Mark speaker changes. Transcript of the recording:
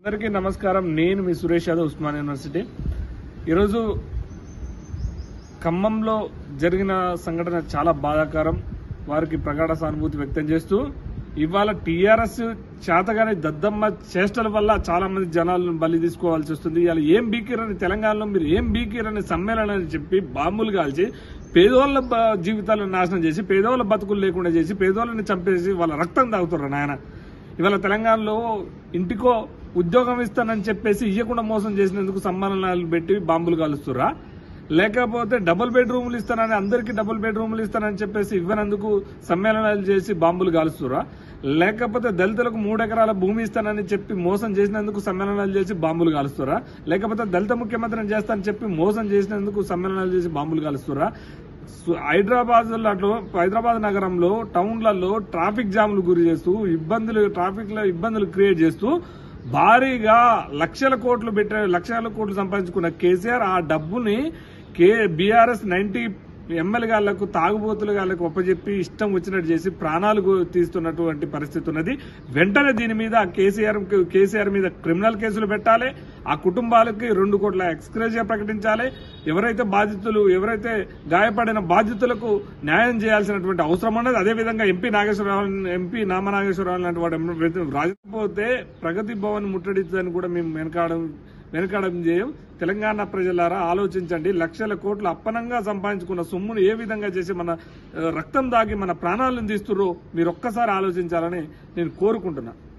Speaker 1: అందరికీ నమస్కారం నేను మీ సురేష్ యాదవ్ ఉస్మాన్ యూనివర్సిటీ ఈరోజు ఖమ్మంలో జరిగిన సంఘటన చాలా బాధాకరం వారికి ప్రగాఢ సానుభూతి వ్యక్తం చేస్తూ ఇవాళ టీఆర్ఎస్ చేతగానే దద్దమ్మ చేష్టల వల్ల చాలా మంది జనాలను బలి తీసుకోవాల్సి వస్తుంది ఇవాళ ఏం బీకీరని తెలంగాణలో మీరు ఏం బీకీరని సమ్మేళనం అని చెప్పి బాంబులు కాల్చి పేదోళ్ళ బ- జీవితాలను నాశనం చేసి పేదోళ్ళ బతుకులు లేకుండా చేసి పేదోళ్ళని చంపేసి వాళ్ళ రక్తం తాగుతున్నారు నాయన ఇవాళ తెలంగాణలో ఇంటికో ఉద్యోగం ఇస్తానని చెప్పేసి ఇయ్యకుండా మోసం చేసినందుకు సమ్మానాలు పెట్టి బాంబులు కాలుస్తురా లేకపోతే డబుల్ బెడ్రూములు ఇస్తానని అందరికీ డబుల్ బెడ్రూములు ఇస్తానని చెప్పేసి ఇవ్వనందుకు సమ్మేళనాలు చేసి బాంబులు కాలుస్తురా లేకపోతే దళితులకు మూడు ఎకరాల భూమి ఇస్తానని చెప్పి మోసం చేసినందుకు సమ్మేళనాలు చేసి బాంబులు కాలుస్తురా లేకపోతే దళిత ముఖ్యమంత్రిని చేస్తానని చెప్పి మోసం చేసినందుకు సమ్మేళనాలు చేసి బాంబులు కాలుస్తురా సు- హైదరాబాద్ లో హైదరాబాద్ నగరంలో టౌన్లలో ట్రాఫిక్ జామ్లు గురి చేస్తూ ఇబ్బందులు ట్రాఫిక్ లో ఇబ్బందులు క్రియేట్ చేస్తూ భారీగా లక్షల కోట్లు పెట్టే లక్షల కోట్లు సంపాదించుకున్న కేసీఆర్ ఆ డబ్బుని కే బీఆర్ఎస్ నైన్టీ ఎమ్మెల్యే గాళ్లకు తాగుబోతుల గాళ్లకు ఒప్పజెప్పి ఇష్టం వచ్చినట్టు చేసి ప్రాణాలు గు- తీస్తున్నటువంటి పరిస్థితి ఉన్నది వెంటనే దీని మీద కేసీఆర్ కేసీఆర్ మీద క్రిమినల్ కేసులు పెట్టాలి ఆ కుటుంబాలకి రెండు కోట్ల ఎక్స్క్రేజియా ప్రకటించాలి ఎవరైతే బాధితులు ఎవరైతే గాయపడిన బాధితులకు న్యాయం చేయాల్సినటువంటి అవసరం ఉన్నది అదేవిధంగా ఎంపీ నాగేశ్వరరావు ఎంపీ నామ నాగేశ్వరరావు లాంటి వాడు రాజకపోతే ప్రగతి భవన్ ముట్టడిద్దని కూడా మేము వెనకాడడం వెనకాడడం చేయం తెలంగాణ ప్రజలారా ఆలోచించండి లక్షల కోట్లు అప్పనంగా సంపాదించుకున్న సొమ్మును ఏ విధంగా చేసి మన ఆ, రక్తం దాగి మన ప్రాణాలను తీస్తుర్రో మీరు ఒక్కసారి ఆలోచించాలని నేను కోరుకుంటున్నా